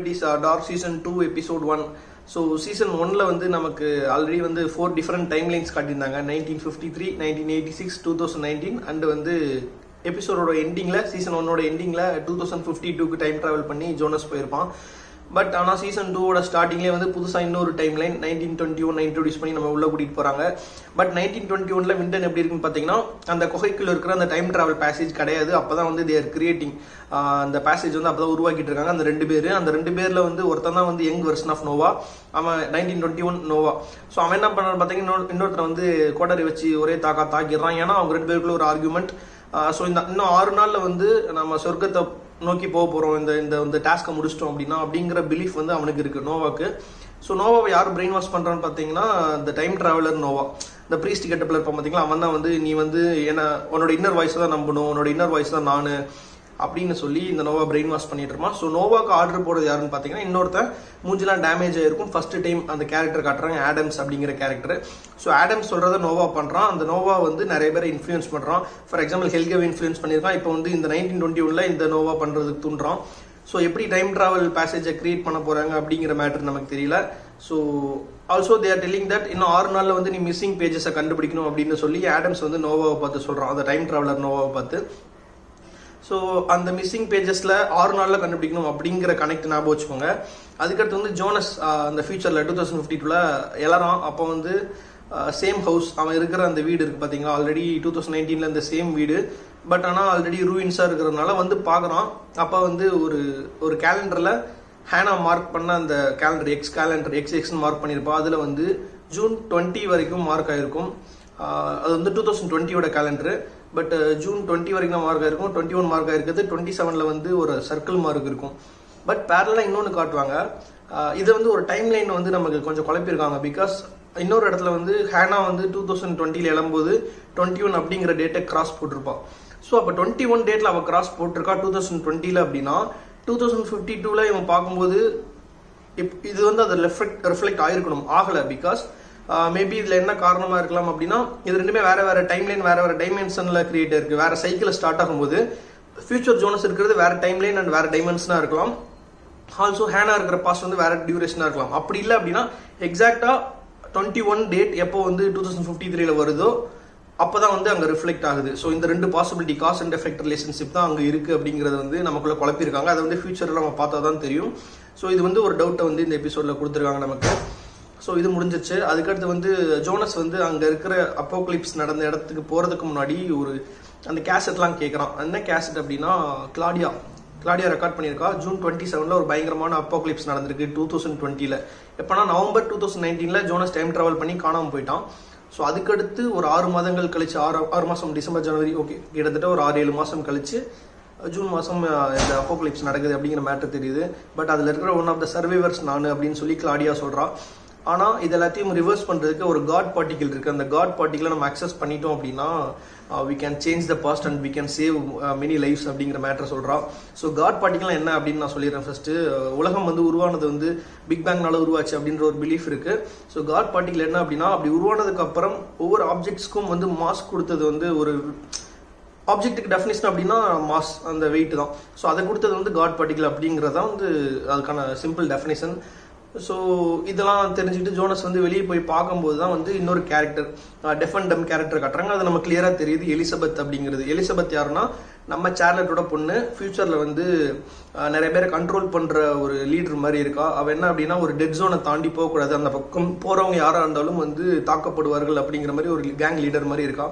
it is dark season two episode one so season ஒன்ல வந்து நமக்கு ஆல்ரெடி வந்து ஃபோர் டிஃப்ரெண்ட் டைம் லைன்ஸ் காட்டியிருந்தாங்க nineteen fifty three nineteen eighty six two thousand nineteen and வந்து எபிசோடோட எண்டிங்கில் சீசன் ஒன்னோட எண்டிங்கில் டூ தௌசண்ட் ஃபிஃப்டி டூக்கு டைம் ட்ராவல் பண்ணி ஜோனஸ் போயிருப்பான் பட் ஆனால் சீசன் டூவோட ஸ்டார்டிங்லேயே வந்து புதுசாக இன்னொரு time line nineteen twenty one introduce பண்ணி நம்ம உள்ள கூட்டிகிட்டு போகிறாங்க பட் நைன்டீன் டுவெண்ட்டி ஒனில் விண்டன் எப்படி இருக்குன்னு பார்த்தீங்கன்னா அந்த குகைக்குள்ள இருக்கிற அந்த டைம் ட்ராவல் பேசேஜ் கிடையாது அப்போ தான் வந்து தேர் கிரியேட்டிங் அந்த பேசேஜ் வந்து அப்போ தான் உருவாக்கிட்டு இருக்காங்க அந்த ரெண்டு பேர் அந்த ரெண்டு பேரில் வந்து ஒருத்தன் தான் வந்து யங் வெர்ஷன் ஆஃப் நோவா அவன் nineteen twenty one Noah so அவன் என்ன பண்ணுறான்னு பார்த்தீங்கன்னா இன்னொருத்தர் வந்து கோடரி வச்சு ஒரே தாக்கா தாக்கிடுறான் ஏன்னா அவங்க ரெண்டு பேருக்குள்ள ஒரு ஆர்குமெண்ட் ஸோ இந்த இன்னும் ஆறு நாளில் வந்து நம்ம சொர்க்கத்தை நோக்கி போக போகிறோம் இந்த இந்த இந்த டாஸ்க்கை முடிச்சிட்டோம் அப்படின்னா அப்படிங்கிற பிலீஃப் வந்து அவனுக்கு இருக்கு நோவாக்கு ஸோ நோவாவை யார் பிரெயின் வாஷ் பண்ணுறான்னு பார்த்தீங்கன்னா இந்த டைம் ட்ராவலர் நோவா இந்த ப்ரீஸ்ட் கெட்டப்பில் இருப்பான் பார்த்தீங்களா அவன் தான் வந்து நீ வந்து என்ன உன்னோட இன்னர் வாய்ஸ் தான் நம்பணும் உன்னோட இன்னர் வாய்ஸ் தான் நான் அப்படின்னு சொல்லி இந்த நோவா பிரெயின் வாஷ் பண்ணிட்டு இருப்பான் ஸோ நோவாக்கு ஆர்டர் போடுறது யாருன்னு பார்த்தீங்கன்னா இன்னொருத்தன் மூஞ்சிலாம் டேமேஜ் ஆயிருக்கும் ஃபர்ஸ்ட் டைம் அந்த கேரக்டர் காட்டுறாங்க ஆடம்ஸ் அப்படிங்கிற கேரக்டர் ஸோ ஆடம்ஸ் சொல்றத நோவா பண்றான் அந்த நோவா வந்து நிறைய பேரை இன்ஃப்ளூயன்ஸ் பண்றான் ஃபார் எக்ஸாம்பிள் ஹெல்கேவை இன்ஃப்ளூயன்ஸ் பண்ணியிருக்கான் இப்போ வந்து இந்த நைன்டீன் டுவெண்ட்டி ஒன்ல இந்த நோவா பண்றதுக்கு தூண்டுறான் ஸோ எப்படி டைம் டிராவல் பேசேஜை கிரியேட் பண்ண போறாங்க அப்படிங்கிற மேட்டர் நமக்கு தெரியல so also they're telling that இன்னும் ஆறு நாளில் வந்து நீ மிஸ்ஸிங் பேஜஸை கண்டுபிடிக்கணும் அப்படின்னு சொல்லி ஆடம்ஸ் வந்து நோவாவை பார்த்து சொல்றான் அந்த டைம் டிராவலர் நோவாவை பார்த்து ஸோ அந்த மிஸ்ஸிங் பேஜஸில் ஆறு நாளில் கண்டுபிடிக்கணும் அப்படிங்கிற கனெக்ட் ஞாபகம் வச்சுக்கோங்க அதுக்கடுத்து வந்து ஜோனஸ் அந்த ஃபியூச்சரில் டூ தௌசண்ட் ஃபிஃப்டி டூவில் எழறான் அப்போ வந்து சேம் ஹவுஸ் அவன் இருக்கிற அந்த வீடு இருக்குது பார்த்தீங்களா ஆல்ரெடி டூ தௌசண்ட் நைன்டீனில் இந்த சேம் வீடு பட் ஆனால் ஆல்ரெடி ரூயின்ஸாக இருக்கிறதுனால வந்து பார்க்குறான் அப்போ வந்து ஒரு ஒரு கேலண்டரில் ஹேனா மார்க் பண்ண அந்த கேலண்டர் எக்ஸ் கேலண்டர் எக்ஸ் எக்ஸ்னு மார்க் பண்ணியிருப்பா அதில் வந்து ஜூன் டுவெண்ட்டி வரைக்கும் மார்க் ஆயிருக்கும் அது வந்து டூ தௌசண்ட் டுவெண்ட்டியோட கேலண்டரு பட் ஜூன் டுவெண்ட்டி வரைக்கும் தான் மார்க் ஆயிருக்கும் டுவெண்ட்டி ஒன் மார்க் ஆயிருக்குது டுவெண்ட்டி செவனில் வந்து ஒரு சர்க்கிள் மார்க் இருக்கும் பட் பேரலாக இன்னொன்று காட்டுவாங்க இதை வந்து ஒரு டைம் லைன் வந்து நமக்கு கொஞ்சம் குழப்பியிருக்காங்க பிகாஸ் இன்னொரு இடத்துல வந்து ஹேனா வந்து டூ தௌசண்ட் டுவெண்ட்டியில் எழும்போது டுவெண்ட்டி ஒன் அப்படிங்கிற டேட்டை கிராஸ் போட்டிருப்பா ஸோ அப்போ டுவெண்ட்டி ஒன் டேட்டில் அவள் கிராஸ் போட்டிருக்கா டூ தௌசண்ட் டுவெண்ட்டியில் அப்படின்னா டூ தௌசண்ட் ஃபிஃப்டி டூவில் இவன் பார்க்கும்போது இப் இது வந்து அது ரிஃப்ளெக்ட் ரிஃப்ளெக்ட் ஆயிருக்கணும் ஆகலை பிகாஸ் மேபி இதில் என்ன காரணமாக இருக்கலாம் அப்படின்னா இது ரெண்டுமே வேற வேற டைம் லைன் வேற வேற டைமென்ஷனில் கிரியேட் இருக்கு வேற சைக்கிள் ஸ்டார்ட் ஆகும்போது ஃபியூச்சர் ஜோனஸ் இருக்கிறது வேற டைம் லைன் அண்ட் வேற டைமென்ஷனாக இருக்கலாம் ஆல்சோ ஹேனா இருக்கிற பாஸ்ட் வந்து வேற டியூரேஷனாக இருக்கலாம் அப்படி இல்லை அப்படின்னா எக்ஸாக்டாக டுவெண்ட்டி ஒன் டேட் எப்போ வந்து டூ தௌசண்ட் ஃபிஃப்டி த்ரீல வருதோ அப்போ தான் வந்து அங்கே ரிஃப்ளெக்ட் ஆகுது ஸோ இந்த ரெண்டு possibility cause and effect relationship தான் அங்கே இருக்குது அப்படிங்கிறது வந்து நமக்குள்ள குழப்பிருக்காங்க அதை வந்து ஃபியூச்சரில் நம்ம பார்த்தா தான் தெரியும் ஸோ இது வந்து ஒரு டவுட்டை வந்து இந்த எபிசோடில் கொடுத்துருக்காங்க நமக்கு ஸோ இது முடிஞ்சிச்சு அதுக்கடுத்து வந்து ஜோனஸ் வந்து அங்கே இருக்கிற அப்போக்லிப்ஸ் நடந்த இடத்துக்கு போகிறதுக்கு முன்னாடி ஒரு அந்த கேசட்லாம் கேட்குறான் என்ன கேசட் அப்படின்னா கிளாடியா கிளாடியா ரெக்கார்ட் பண்ணியிருக்கா ஜூன் டுவெண்ட்டி செவனில் ஒரு பயங்கரமான அப்போக்லிப்ஸ் நடந்திருக்கு டூ தௌசண்ட் டுவெண்ட்டியில் எப்போனா நவம்பர் டூ தௌசண்ட் நைன்டீனில் ஜோனஸ் டைம் ட்ராவல் பண்ணி காணாமல் போயிட்டான் ஸோ அதுக்கடுத்து ஒரு ஆறு மாதங்கள் கழிச்சு ஆறு ஆறு மாதம் டிசம்பர் ஜனவரி ஓகே கிட்டத்தட்ட ஒரு ஆறு ஏழு மாதம் கழிச்சு ஜூன் மாதம் இந்த அப்போக்லிப்ஸ் நடக்குது அப்படிங்கிற மேட்டர் தெரியுது பட் அதில் இருக்கிற ஒன் ஆஃப் த சர்வைவர்ஸ் நான் அப்படின்னு சொல்லி கிளாடியா சொல்கிறா ஆனால் இது எல்லாத்தையும் ரிவர்ஸ் பண்ணுறதுக்கு ஒரு காட் பார்ட்டிகல் இருக்குது அந்த காட் பார்ட்டிகளை நம்ம அக்சஸ் பண்ணிட்டோம் அப்படின்னா we can change the past and we can save many lifes அப்படிங்கிற மேட்டர் சொல்கிறா ஸோ காட் பார்ட்டிகல் என்ன அப்படின்னு நான் சொல்லிடுறேன் ஃபர்ஸ்ட் உலகம் வந்து உருவானது வந்து பிக் பேங்னால உருவாச்சு அப்படின்ற ஒரு பிலீஃப் இருக்கு ஸோ காட் பார்ட்டிகல் என்ன அப்படின்னா அப்படி உருவானதுக்கு அப்புறம் ஒவ்வொரு ஆப்ஜெக்ட்ஸ்க்கும் வந்து மாஸ் கொடுத்தது வந்து ஒரு ஆப்ஜெக்ட்டுக்கு டெஃபினேஷன் அப்படின்னா மாஸ் அந்த வெயிட் தான் ஸோ அதை கொடுத்தது வந்து காட் பார்ட்டிகல் அப்படிங்கிறதான் வந்து அதுக்கான சிம்பிள் டெஃபினேஷன் ஸோ இதெல்லாம் தெரிஞ்சுக்கிட்டு ஜோனஸ் வந்து வெளியே போய் பார்க்கும்போது தான் வந்து இன்னொரு character deaf and dumb character காட்டுறாங்க அது நம்ம கிளியராக தெரியுது எலிசபெத் அப்படிங்கிறது எலிசபெத் யாருன்னா நம்ம சார்லட்டோட பொண்ணு ஃபியூச்சரில் வந்து நிறைய பேரை கண்ட்ரோல் பண்ணுற ஒரு லீடர் மாதிரி இருக்கா அவள் என்ன அப்படின்னா ஒரு டெட் ஜோனை தாண்டி போகக்கூடாது அந்த பக்கம் போகிறவங்க யாராக இருந்தாலும் வந்து தாக்கப்படுவார்கள் அப்படிங்கிற மாதிரி ஒரு கேங் லீடர் மாதிரி இருக்கா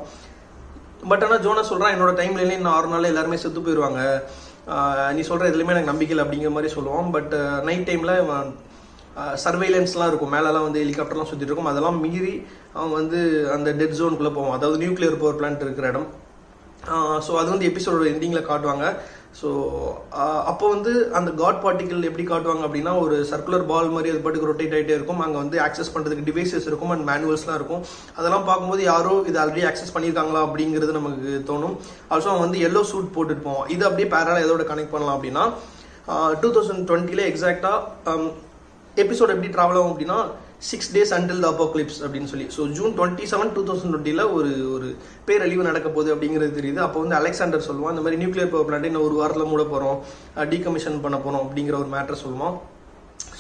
பட் ஆனால் ஜோனஸ் சொல்கிறான் என்னோட டைம்ல இன்னும் ஆறு நாள் எல்லாருமே செத்து போயிடுவாங்க நீ சொல்கிற எதுலையுமே எனக்கு நம்பிக்கை இல்லை அப்படிங்கிற மாதிரி சொல்லுவான் பட் நைட் டைமில் சர்வைலன்ஸ்லாம் இருக்கும் மேலெல்லாம் வந்து ஹெலிகாப்டர்லாம் சுற்றிட்டு இருக்கும் அதெல்லாம் மீறி அவன் வந்து அந்த டெட் ஜோனுக்குள்ளே போவான் அதாவது நியூக்ளியர் பவர் பிளான்ட் இருக்கிற இடம் ஸோ அது வந்து எபிசோடோட எண்டிங்கில் காட்டுவாங்க ஸோ அப்போ வந்து அந்த காட் பார்ட்டிகல் எப்படி காட்டுவாங்க அப்படின்னா ஒரு சர்க்குலர் பால் மாதிரி அது பாட்டுக்கு ரொட்டேட் ஆகிட்டே இருக்கும் அங்கே வந்து ஆக்சஸ் பண்ணுறதுக்கு டிவைசஸ் இருக்கும் அண்ட் மேனுவல்ஸ்லாம் இருக்கும் அதெல்லாம் பார்க்கும்போது யாரோ இது ஆல்ரெடி ஆக்சஸ் பண்ணியிருக்காங்களா அப்படிங்கிறது நமக்கு தோணும் ஆல்சோ அவன் வந்து எல்லோ சூட் போட்டுட்டு போவான் இது அப்படியே பேரலாக எதோட கனெக்ட் பண்ணலாம் அப்படின்னா டூ தௌசண்ட் டுவெண்ட்டில எக்ஸாக்டாக எபிசோட் எப்படி ட்ராவல் ஆகும் அப்படின்னா six days until the apocalypse அப்படின்னு சொல்லி so June twenty seven two thousand டுவெண்ட்டியில் ஒரு ஒரு பேரழிவு நடக்க போகுது அப்படிங்கிறது தெரியுது அப்போ வந்து அலெக்சாண்டர் சொல்லுவான் இந்த மாதிரி நியூக்ளியர் பவர் பிளான்ட் இன்னும் ஒரு வாரத்தில் மூட போகிறோம் டீகமிஷன் பண்ண போகிறோம் அப்படிங்கிற ஒரு மேட்டர் சொல்லுவான்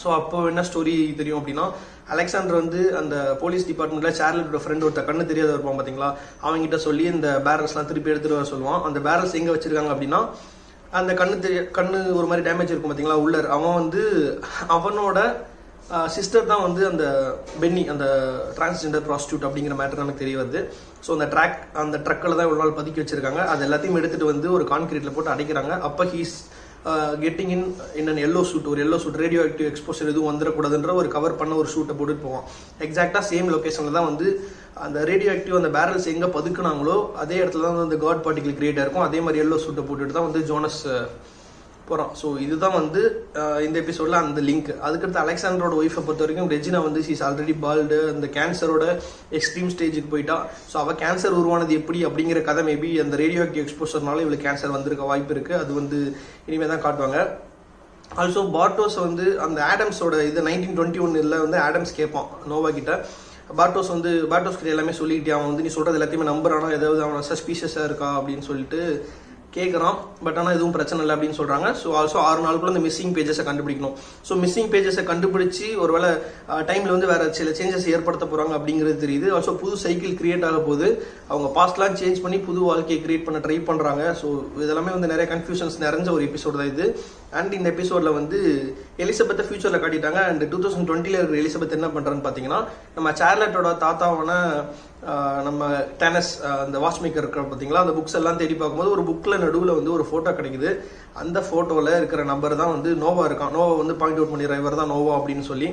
ஸோ அப்போ என்ன ஸ்டோரி தெரியும் அப்படின்னா அலெக்சாண்டர் வந்து அந்த போலீஸ் டிபார்ட்மெண்ட்ல சார்லட்டோட ஃப்ரெண்ட் ஒருத்த கண்ணு தெரியாத இருப்பான் பாத்தீங்களா அவங்ககிட்ட சொல்லி இந்த பேரல்ஸ்லாம் திருப்பி எடுத்துட்டு வர சொல்லுவான் அந்த பேரல்ஸ் எங்க வச்சிருக்காங்க அப்படின்னா அந்த கண்ணு தெரிய கண்ணு ஒரு மாதிரி டேமேஜ் இருக்கும் பாத்தீங்களா உள்ளர் அவன் வந்து அவனோட சிஸ்டர் தான் வந்து அந்த பென்னி அந்த டிரான்ஸ்ஜெண்டர் ப்ராஸ்டியூட் அப்படிங்கிற மேட்டர் நமக்கு தெரிய வருது ஸோ அந்த ட்ராக் அந்த ட்ரக்கில் தான் ஒரு நாள் பதுக்கி வச்சிருக்காங்க அது எல்லாத்தையும் எடுத்துட்டு வந்து ஒரு கான்கிரீட்ல போட்டு அடைக்கிறாங்க அப்போ he's getting in in an yellow suit ஒரு yellow suit radioactive exposure எதுவும் வந்துடக்கூடாதுன்ற ஒரு கவர் பண்ண ஒரு ஷூட்டை போட்டுட்டு போவான் எக்ஸாக்டாக சேம் லொக்கேஷனில் தான் வந்து அந்த ரேடியோ ஆக்டிவ் அந்த பேரல்ஸ் எங்கே பதுக்குனாங்களோ அதே இடத்துல தான் வந்து அந்த காட் பார்ட்டிகல் கிரியேட் ஆயிருக்கும் அதே மாதிரி எல்லோ சூட்டை போட்டுட்டு தான் வந்து ஜோனஸ் போகிறான் ஸோ இதுதான் வந்து அஹ், இந்த எபிசோட்ல அந்த லிங்க் அதுக்கடுத்து அலெக்சாண்டரோட ஒய்ஃபை பொறுத்த வரைக்கும் ரெஜினா வந்து ஷீஸ் ஆல்ரெடி பால்டு அந்த கேன்சரோட எக்ஸ்ட்ரீம் ஸ்டேஜுக்கு போயிட்டா ஸோ அவள் கேன்சர் உருவானது எப்படி அப்படிங்கிற கதை மேபி அந்த ரேடியோ ஆக்டிவ் எக்ஸ்போசர்னால இவளுக்கு கேன்சர் வந்திருக்க வாய்ப்பு இருக்கு அது வந்து இனிமே தான் காட்டுவாங்க ஆல்சோ பார்டோஸ் வந்து அந்த ஆடம்ஸோட இது நைன்டீன் டுவெண்ட்டி ஒன்னில் வந்து ஆடம்ஸ் கேட்பான் நோவா கிட்ட பார்டோஸ் வந்து பார்டோஸ் கிட்ட எல்லாமே சொல்லிக்கிட்டே அவன் வந்து நீ சொல்றது எல்லாத்தையுமே நம்புறானா ஏதாவது அவன் சஸ்பீஷியஸாக இருக்கா அப்படின்னு சொல்லிட்டு கேட்குறான் பட் ஆனால் எதுவும் பிரச்சனை இல்லை அப்படின்னு சொல்றாங்க ஸோ ஆல்சோ ஆறு நாளுக்குள்ள இந்த மிஸ்ஸிங் பேஜஸை கண்டுபிடிக்கணும் ஸோ மிஸ்ஸிங் பேஜஸை கண்டுபிடிச்சு ஒருவேளை டைம்ல வந்து வேற சில சேஞ்சஸ் ஏற்படுத்த போறாங்க அப்படிங்கிறது தெரியுது ஆல்சோ புது சைக்கிள் கிரியேட் ஆக போகுது அவங்க பாஸ்ட்லாம் சேஞ்ச் பண்ணி புது வாழ்க்கையை கிரியேட் பண்ண ட்ரை பண்றாங்க ஸோ இதெல்லாமே வந்து நிறைய கன்ஃபியூஷன்ஸ் நிறைஞ்ச ஒரு எபிசோட் தான் இது அண்ட் இந்த எபிசோட்ல வந்து எலிசபெத்தை ஃபியூச்சர்ல காட்டிட்டாங்க அண்ட் டூ தௌசண்ட் டுவெண்ட்டில இருக்கிற எலிசபெத் என்ன பண்றான்னு பாத்தீங்கன்னா நம்ம சார்லட்டோட தாத்தாவான ஆஹ், நம்ம டெனஸ் அந்த வாட்ச் மேக்கர் இருக்கிற பாத்தீங்களா அந்த புக்ஸ் எல்லாம் தேடி பார்க்கும்போது ஒரு புக்ல நடுவுல வந்து ஒரு போட்டோ கிடைக்குது அந்த போட்டோல இருக்கிற நம்பர் தான் வந்து நோவா இருக்கான் நோவா வந்து பாயிண்ட் அவுட் பண்ணிடுற இவர் தான் நோவா அப்படின்னு சொல்லி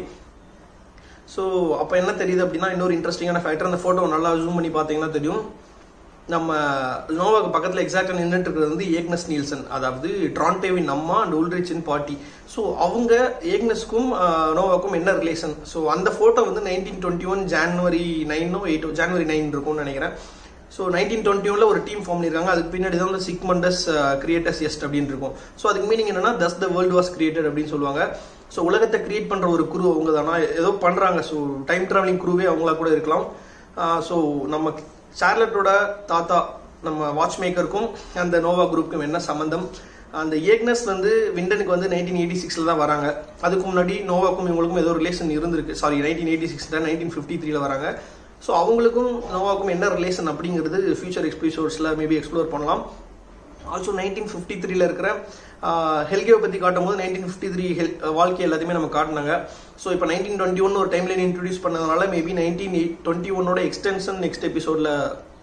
ஸோ அப்போ என்ன தெரியுது அப்படின்னா இன்னொரு இன்ட்ரெஸ்டிங்கான ஃபேக்டர் அந்த ஃபோட்டோ நல்லா ஜூம் பண்ணி பார்த்தீங்கன்னா தெரியும் நம்ம நோவாக்கு பக்கத்தில் எக்ஸாக்டாக நின்றுட்டு இருக்கிறது வந்து ஏக்னஸ் நீல்சன் அதாவது ட்ரான்டேவின் அம்மா அண்ட் உல்ரிச்சின் பாட்டி ஸோ அவங்க ஏக்னஸ்க்கும் ஆஹ், நோவாக்கும் என்ன ரிலேஷன் ஸோ அந்த ஃபோட்டோ வந்து நைன்டீன் டுவெண்ட்டி ஒன் ஜான்வரி நைனோ எயிட்டோ ஜான்வரி நைன் இருக்கும்னு நினைக்கிறேன் ஸோ நைன்டீன் டுவெண்ட்டி ஒன்ல ஒரு டீம் ஃபார்ம் பண்ணிருக்காங்க அதுக்கு பின்னாடி தான் வந்து சிக் மண்டஸ் கிரியேட்டர்ஸ் எஸ்ட் அப்படின்னு இருக்கும் ஸோ அதுக்கு மீனிங் என்னன்னா thus the world was created அப்படின்னு சொல்லுவாங்க ஸோ உலகத்தை கிரியேட் பண்ற ஒரு குரு அவங்க தானா ஏதோ பண்றாங்க ஸோ டைம் டிராவலிங் குருவே அவங்களா கூட இருக்கலாம் ஸோ நம்ம சார்லட்டோட தாத்தா நம்ம வாட்ச் மேக்கருக்கும் அந்த நோவா குரூப்புக்கும் என்ன சம்பந்தம் அந்த ஏக்னஸ் வந்து விண்டனுக்கு வந்து நைன்டீன் எயிட்டி சிக்ஸ்ல தான் வராங்க அதுக்கு முன்னாடி நோவாக்கும் இவங்களுக்கும் ஏதோ ரிலேஷன் இருந்திருக்கு சாரி நைன்டீன் எயிட்டி சிக்ஸ்ல நைன்டீன் ஃபிஃப்டி த்ரீல வராங்க ஸோ அவங்களுக்கும் நோவாக்கும் என்ன ரிலேஷன் அப்படிங்கிறது ஃபியூச்சர் எக்ஸ்பிசோட்ஸில் மேபி எக்ஸ்ப்ளோர் பண்ணலாம் ஆல்சோ நைன்டீன் ஃபிஃப்டி த்ரீல இருக்கிற ஹெல்கேவை பற்றி காட்டும் போது நைன்டீன் ஃபிஃப்டி த்ரீ ஹெல் வாழ்க்கை எல்லாத்தையுமே நம்ம காட்டினாங்க ஸோ இப்போ நைன்டீன் டுவெண்ட்டி ஒன் ஒரு டைம்லைன் இன்ட்ரடியூஸ் பண்ணதுனால மேபி நைன்டீன் எயிட் டுவெண்ட்டி ஒன்னோட எக்ஸ்டென்ஷன் நெக்ஸ்ட் எபிசோடில்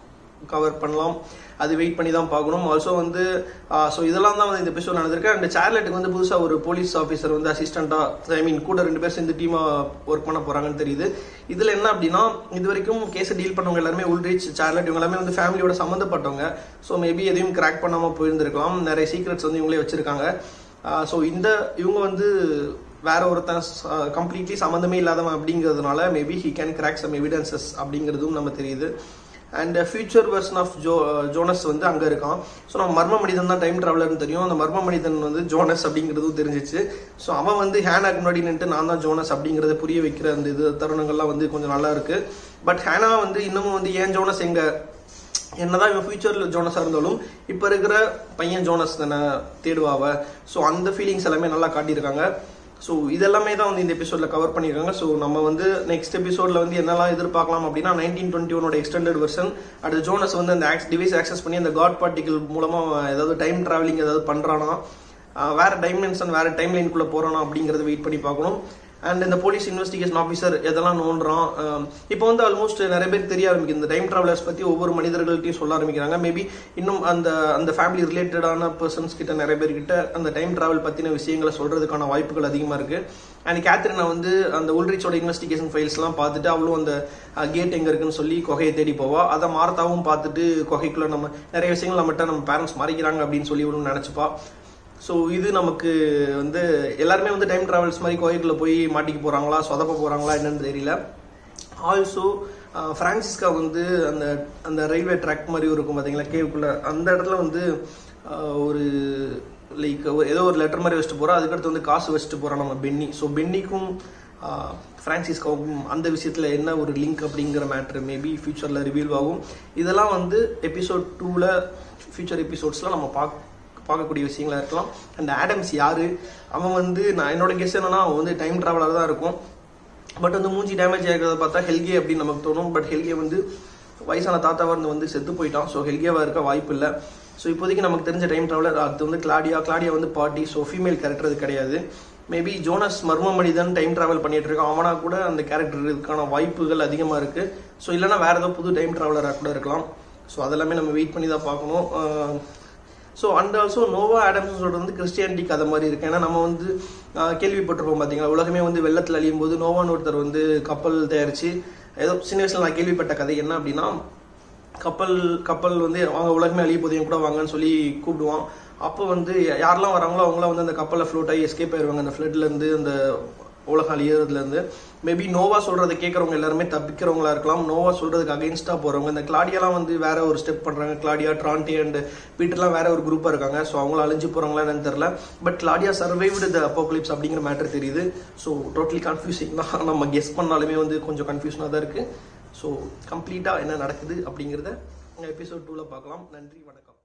கவர் பண்ணலாம் அது வெயிட் பண்ணி தான் பார்க்கணும் ஆல்சோ வந்து ஸோ இதெல்லாம் தான் வந்து இந்த எபிசோட் நடந்திருக்கு அண்ட் சார்லெட்டுக்கு வந்து புதுசாக ஒரு போலீஸ் ஆஃபீஸர் வந்து அசிஸ்டண்ட்டாக ஐ மீன் கூட ரெண்டு பேர் சேர்ந்து டீமாக ஒர்க் பண்ண போகிறாங்கன்னு தெரியுது இதில் என்ன அப்படின்னா இது வரைக்கும் கேஸை டீல் பண்ணவங்க எல்லாருமே உல்ரிச் சார்லட் இவங்க எல்லாமே வந்து ஃபேமிலியோட சம்மந்தப்பட்டவங்க ஸோ மேபி எதையும் கிராக் பண்ணாமல் போயிருந்திருக்கலாம் நிறைய சீக்ரெட்ஸ் வந்து இவங்களே வச்சிருக்காங்க ஸோ இந்த இவங்க வந்து வேற ஒருத்தன் கம்ப்ளீட்லி சம்மந்தமே இல்லாதவன் அப்படிங்கிறதுனால maybe he can crack some evidences அப்படிங்கிறதும் நம்ம தெரியுது and future version of Jo Jonas வந்து அங்கே இருக்கான் ஸோ நம்ம மர்ம மனிதன் தான் டைம் ட்ராவலர்னு தெரியும் அந்த மர்ம மனிதன் வந்து ஜோனஸ் அப்படிங்கிறதும் தெரிஞ்சிச்சு ஸோ அவன் வந்து ஹேனாக்கு முன்னாடி நின்றுட்டு நான் தான் ஜோனஸ் அப்படிங்கிறத புரிய வைக்கிற அந்த இது தருணங்கள்லாம் வந்து கொஞ்சம் நல்லா இருக்கு பட் ஹேனா வந்து இன்னமும் வந்து ஏன் ஜோனஸ் எங்க என்னதான் இவன் ஃபியூச்சர்ல ஜோனஸா இருந்தாலும் இப்ப இருக்கிற பையன் ஜோனஸ் தானே தேடுவாவ ஸோ அந்த ஃபீலிங்ஸ் எல்லாமே நல்லா காட்டியிருக்காங்க ஸோ இதெல்லாமே தான் வந்து இந்த எபிசோட்ல கவர் பண்ணியிருக்காங்க ஸோ நம்ம வந்து நெக்ஸ்ட் எபிசோட்ல வந்து என்னெல்லாம் எதிர்பார்க்கலாம் அப்படின்னா நைன்டீன் டுவெண்ட்டி ஒனோட எக்ஸ்டெண்டட் வெர்ஷன் அடுத்து ஜோனஸ் வந்து அந்த டிவைஸ் ஆக்சஸ் பண்ணி அந்த காட் பார்ட்டிகல் மூலமா அவன் ஏதாவது டைம் டிராவலிங் ஏதாவது பண்றானா ஆஹ் வேற டைமென்ஷன் வேற டைம் லைனுக்குள்ள போறானா அப்படிங்கறத வெயிட் பண்ணி பார்க்கணும் அண்ட் இந்த போலீஸ் இன்வெஸ்டிகேஷன் ஆஃபீஸர் எதெல்லாம் நோண்டுறான் இப்போ வந்து ஆல்மோஸ்ட் நிறைய பேர் தெரிய ஆரம்பிக்குது இந்த டைம் டிராவலர்ஸ் பத்தி ஒவ்வொரு மனிதர்கள்ட்டையும் சொல்ல ஆரம்பிக்கிறாங்க மேபி இன்னும் அந்த அந்த ஃபேமிலி ரிலேட்டடான பர்சன்ஸ் கிட்ட நிறைய பேர் கிட்ட அந்த டைம் டிராவல் பத்தின விஷயங்களை சொல்றதுக்கான வாய்ப்புகள் அதிகமா இருக்கு அண்ட் கேத்ரினா வந்து அந்த உல்ரிச்சோட இன்வெஸ்டிகேஷன் ஃபைல்ஸ் எல்லாம் பார்த்துட்டு அவளும் அந்த கேட் எங்க இருக்குன்னு சொல்லி குகையை தேடி போவா அதை மார்த்தாவும் பார்த்துட்டு குகைக்குள்ள நம்ம நிறைய விஷயங்கள் நம்மகிட்ட நம்ம பேரண்ட்ஸ் மறைக்கிறாங்க அப்படின்னு சொல்லி இவளும் நினைச்சுப்பா ஸோ இது நமக்கு வந்து எல்லாருமே வந்து டைம் டிராவல்ஸ் மாதிரி கோயிலுக்குள்ள போய் மாட்டிக்க போறாங்களா சொதப்ப போறாங்களா என்னன்னு தெரியல ஆல்சோ பிரான்சிஸ்கா வந்து அந்த அந்த ரயில்வே ட்ராக் மாதிரி இருக்கும் பார்த்தீங்களா கேவுக்குள்ள அந்த இடத்துல வந்து ஆஹ், ஒரு லைக் ஏதோ ஒரு லெட்டர் மாதிரி வச்சுட்டு போறோம் அதுக்கடுத்து வந்து காசு வச்சுட்டு போறோம் நம்ம பென்னி ஸோ பென்னிக்கும் ஆஹ், பிரான்சிஸ்காவுக்கும் அந்த விஷயத்துல என்ன ஒரு லிங்க் அப்படிங்கிற மேட்ரு மேபி ஃபியூச்சர்ல ரிவீல் ஆகும் இதெல்லாம் வந்து எபிசோட் டூவில் ஃபியூச்சர் எபிசோட்ஸ்ல நம்ம பார்க்க பார்க்கக்கூடிய விஷயங்களா இருக்கலாம் அண்ட் ஆடம்ஸ் யாரு அவன் வந்து நான் என்னோட கெஸ் என்னன்னா அவன் வந்து டைம் டிராவலர் தான் இருக்கும் பட் வந்து மூஞ்சி டேமேஜ் ஆகிறத பார்த்தா ஹெல்கே அப்படின்னு நமக்கு தோணும் பட் ஹெல்கே வந்து வயசான தாத்தாவா இருந்து வந்து செத்து போயிட்டான் ஸோ ஹெல்கேவா இருக்க வாய்ப்பு இல்லை ஸோ இப்போதைக்கு நமக்கு தெரிஞ்ச டைம் ட்ராவலர் அது வந்து கிளாடியா கிளாடியா வந்து பாட்டி ஸோ ஃபீமேல் கேரக்டர் அது கிடையாது மேபி ஜோனஸ் மர்ம மனிதன் டைம் டிராவல் பண்ணிட்டு இருக்கான் அவனா கூட அந்த கேரக்டர் இதுக்கான வாய்ப்புகள் அதிகமாக இருக்கு ஸோ இல்லைன்னா வேற ஏதோ புது டைம் டிராவலராக கூட இருக்கலாம் ஸோ அதெல்லாமே நம்ம வெயிட் பண்ணி தான் பார்க்கணும் so and also Noah Adams சொல்றது வந்து கிறிஸ்டியானிட்டி கதை மாதிரி இருக்கு ஏன்னா நம்ம வந்து ஆஹ், கேள்விப்பட்டிருப்போம் பார்த்தீங்களா உலகமே வந்து வெள்ளத்தில் அழியும் போது நோவான்னு ஒருத்தர் வந்து கப்பல் தயாரிச்சு ஏதோ சின்ன வயசுல நான் கேள்விப்பட்ட கதை என்ன அப்படின்னா கப்பல் கப்பல் வந்து வாங்க உலகமே அழிய போதையும் கூட வாங்கன்னு சொல்லி கூப்பிடுவான் அப்போ வந்து யாரெல்லாம் வராங்களோ அவங்களாம் வந்து அந்த கப்பலில் ஃப்ளோட் ஆகி எஸ்கேப் ஆயிருவாங்க அந்த ஃப்ளட்ல இருந்து அந்த உலகம் அழியறதுல இருந்து மேபி நோவா சொல்றதை கேட்கறவங்க எல்லாருமே தப்பிக்கிறவங்களா இருக்கலாம் நோவா சொல்றதுக்கு அகைன்ஸ்டா போறவங்க இந்த கிளாடியாலாம் வந்து வேற ஒரு ஸ்டெப் பண்றாங்க கிளாடியா ட்ரான்டி அண்ட் பீட்டர்லாம் வேற ஒரு குரூப்பா இருக்காங்க ஸோ அவங்கள அழிஞ்சு போறாங்களா என்னன்னு தெரியல but Claudia survived the apocalypse அப்படிங்கிற மேட்டர் தெரியுது ஸோ டோட்டலி கன்ஃபியூசிங் தான் நம்ம கெஸ் பண்ணாலுமே வந்து கொஞ்சம் கன்ஃபியூஷனாக தான் இருக்கு ஸோ கம்ப்ளீட்டாக என்ன நடக்குது அப்படிங்கிறத எபிசோட் டூவில் பார்க்கலாம் நன்றி வணக்கம்